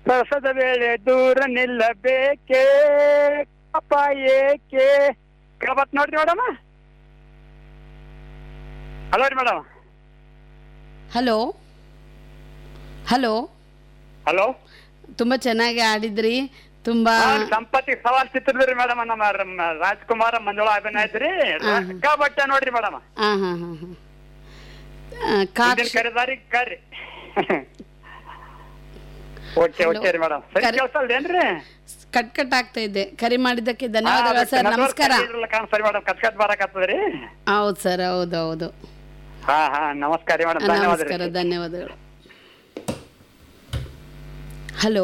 ರಸದ ವೇಳೆ ದೂರ ನಿಲ್ಲಬೇಕೇ ಪಾಪ ಏಕೆ ಕೇಳಬತ್ ನೋಡ್ರಿ ಮೇಡಮ್ ಹಲೋ ರೀ ಮೇಡಮ್ ಹಲೋ ಹಲೋ ಹಲೋ ತುಂಬ ಚೆನ್ನಾಗಿ ಆಡಿದ್ರಿ ತುಂಬ ಸಂಪತ್ತಿ ಸವಾಲ್ ಚಿತ್ರದ್ರಿ ಮೇಡಮ್ ನಮ್ಮ ರ- ರಾಜ್ಕುಮಾರ್ ಮಂಜುಳಾ ಅಭಿನಯ ಐತ್ರಿ ಸಿಕ್ಕಾಬಟ್ಟೆ ನೋಡ್ರಿ ಮೇಡಮ್ ಹಾಂ ಹಾಂ ಹಾಂ ಹಾಂ ಕಾಕ್ಷ ಕರೆದಾರಿ ಕರ್ರಿ ಓಕೆ ಓಕೆ ರೀ ಮೇಡಮ್ ಸರಿ ಕರೆ- ಕೇಳ್ಸಲ್ದೇನ್ರಿ ಕಟ್ ಕಟ್ ಆಗ್ತಾ ಇದೆ ಕರೆ ಮಾಡಿದ್ದಕ್ಕೆ ಧನ್ಯವಾದಗಳು ಸರ್ ನಮಸ್ಕಾರ ಸರಿ ಮೇಡಮ್ ಕಟ್ ಕಟ್ ಬರಕತ್ತದ್ರಿ ಹೌದು ಸರ್ ಹೌದು ಹೌದು ಹಾ ಹಾ ನಮಸ್ಕಾರ ರೀ ಮೇಡಮ್ ಧನ್ಯವಾದ ನಮಸ್ಕಾರ ರೀ ಧನ್ಯವಾದಗಳು hello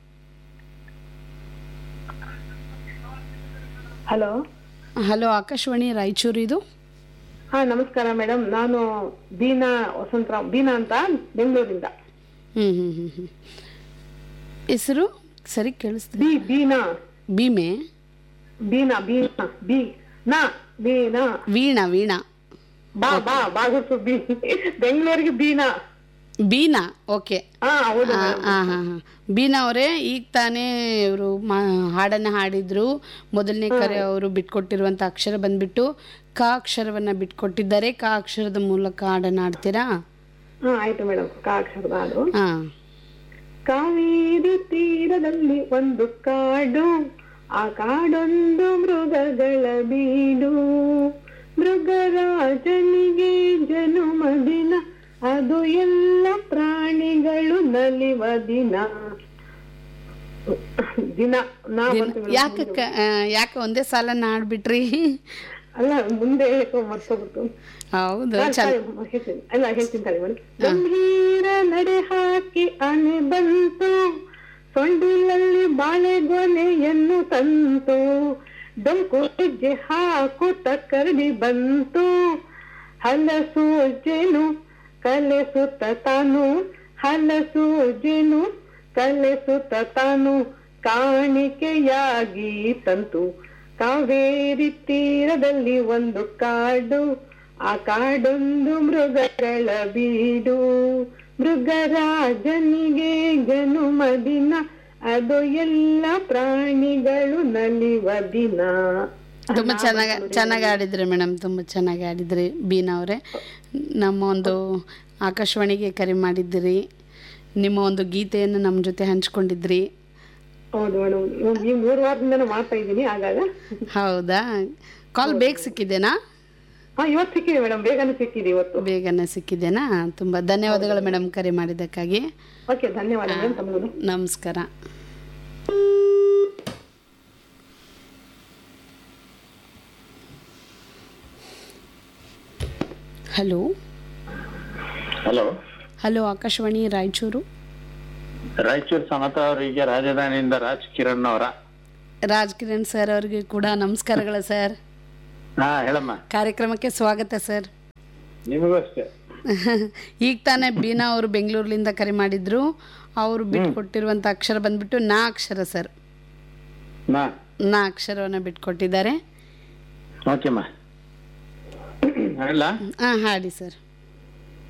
hello hello Akashvani Raichur ಇದು ಹಾ ನಮಸ್ಕಾರ ಮೇಡಮ್ ನಾನು ಬೀನಾ ವಸಂತರಾವ್ ಬೀನಾ ಅಂತ ಬೆಂಗಳೂರಿಂದ ಹ್ಞೂ ಹ್ಞೂ ಹ್ಞೂ ಹ್ಞೂ ಹೆಸರು ಸರಿ ಕೇಳಿಸ್ತಾ ಬಿ ಬೀನಾ ಭೀಮೆ ಬೀನಾ ಬೀನಾ ಬಿ ನಾ ಬೀನಾ ವೀಣಾ ವೀಣಾ ಬಾ ಬಾ ಬಾಗುರ್ಸು ಬಿ ಬೆಂಗಳೂರಿಗೆ ಬೀನಾ ಬೀನಾ ಓಕೆ ಹಾ ಹೌದು ಹಾಂ ಹಾಂ ಹಾಂ ಬೀನಾ ಅವರೇ ಈಗ ತಾನೇ ಇವರು ಮಾ ಹಾಡನ್ನು ಹಾಡಿದ್ರು ಮೊದಲನೇ ಕರೆ ಅವರು ಬಿಟ್ಕೊಟ್ಟಿರುವಂಥ ಅಕ್ಷರ ಬಂದ್ಬಿಟ್ಟು ಕ ಅಕ್ಷರವನ್ನು ಬಿಟ್ಕೊಟ್ಟಿದ್ದಾರೆ ಕ ಅಕ್ಷರದ ಮೂಲಕ ಹಾಡನ್ನು ಹಾಡ್ತೀರಾ ಹಾ ಆಯ್ತು ಮೇಡಮ್ ಕಾ ಅಕ್ಷರದ ಹಾಡು ಹಾಂ ಕಾವೇರಿ ತೀರದಲ್ಲಿ ಒಂದು ಕಾಡು ಆ ಕಾಡೊಂದು ಮೃಗಗಳ ಬೀಡು ಮೃಗರಾಜನಿಗೆ ಜನುಮದಿನ ಅದು ಎಲ್ಲ ಪ್ರಾಣಿಗಳು ನಲಿವ ದಿನ ದಿನ ನಾ ಬಂತು madam. ಯಾಕೆ ಕ- ಆ, ಯಾಕೆ ಒಂದೇ ಸಾಲನ್ನ ಹಾಡ್ಬಿಟ್ರಿ ಅಲ್ಲ ಮುಂದೆ ಮರ್ತೋಗ್ಬಿಟ್ಟು ಹೌದು ಹಾ, ಚಲ್ ತಾಳಿ, ಹೇಳ್ತೀನಿ. ಅಲ್ಲ ಹೇಳ್ತೀನಿ ತಾಳಿ ಮೇಡಮ್ ಗಂಭೀರ ನಡೆ ಹಾಕಿ ಆನೆ ಬಂತು ಸೊಂಡಿಲಲ್ಲಿ ಬಾಳೆಗೊನೆಯನ್ನು ತಂತು ಡೊಂಕು ಹೆಜ್ಜೆ ಹಾಕುತ್ತ ಕರಡಿ ಬಂತು ಹಲಸು ಜೇನು ಕಲೆಸುತ್ತ ತಾನು ಹಲಸು ಜೇನು ಕಲೆಸುತ್ತ ತಾನು ಕಾಣಿಕೆಯಾಗಿ ತಂತು ಕಾವೇರಿ ತೀರದಲ್ಲಿ ಒಂದು ಕಾಡು ಆ ಕಾಡೊಂದು ಮೃಗಗಳ ಬೀಡು ಮೃಗರಾಜನಿಗೆ ಜನುಮದಿನ ಅದು ಎಲ್ಲ ಪ್ರಾಣಿಗಳು ನಲಿವ ದಿನ ತುಂಬ ಚೆನ್ನಾಗಿ ಚೆನ್ನಾಗಿ ಆಡಿದ್ರಿ ಮೇಡಮ್ ತುಂಬ ಚೆನ್ನಾಗಿ ಆಡಿದ್ರಿ ಬೀನಾ ಅವರೇ ನಮ್ಮ ಒಂದು ಆಕಾಶವಾಣಿಗೆ ಕರೆ ಮಾಡಿದ್ರಿ ನಿಮ್ಮ ಒಂದು ಗೀತೆಯನ್ನು ನಮ್ಮ ಜೊತೆ ಹಂಚ್ಕೊಂಡಿದ್ರಿ ಹೌದು ಮೇಡಮ್ ಈ ಮೂರು ವಾರದಿಂದ ಮಾಡ್ತಾ ಇದ್ದೀನಿ ಆಗಾಗ ಹೌದಾ ಕಾಲ್ ಬೇಗ ಸಿಕ್ಕಿದೆನಾ ಹಾ ಇವತ್ತು ಸಿಕ್ಕಿದೆ ಮೇಡಮ್ ಬೇಗನೆ ಸಿಕ್ಕಿದೆ ಇವತ್ತು ಬೇಗನೆ ಸಿಕ್ಕಿದೆನಾ ತುಂಬ ಧನ್ಯವಾದಗಳು ಮೇಡಮ್ ಕರೆ ಮಾಡಿದ್ದಕ್ಕಾಗಿ ಓಕೆ ಧನ್ಯವಾದ ಮೇಡಮ್ ತಮಗೂ ನಮಸ್ಕಾರ hello hello hello Akashvani Raichur Raichur ಸಮತ ಅವರಿಗೆ ರಾಜಧಾನಿಯಿಂದ ರಾಜ್ ಕಿರಣ್ ಅವರ ರಾಜ್ ಕಿರಣ್ ಸರ್ ಅವರಿಗೆ ಕೂಡ ನಮಸ್ಕಾರಗಳು ಸರ್ ಹಾ ಹೇಳಮ್ಮ ಕಾರ್ಯಕ್ರಮಕ್ಕೆ ಸ್ವಾಗತ ಸರ್ ನಿಮಗೂ ಅಷ್ಟೇ ಈಗ ತಾನೇ ಬೀನಾ ಅವರು ಬೆಂಗಳೂರಿನಿಂದ ಕರೆ ಮಾಡಿದ್ರು ಅವರು ಬಿಟ್ಕೊಟ್ಟಿರುವಂಥ ಅಕ್ಷರ ಬಂದ್ಬಿಟ್ಟು ನಾ ಅಕ್ಷರ ಸರ್ ಮಾ ನಾ ಅಕ್ಷರವನ್ನು ಬಿಟ್ಕೊಟ್ಟಿದ್ದಾರೆ ಓಕೆಮ್ಮ ಹೇಳ ಹಾಂ ಹಾಡಿ ಸರ್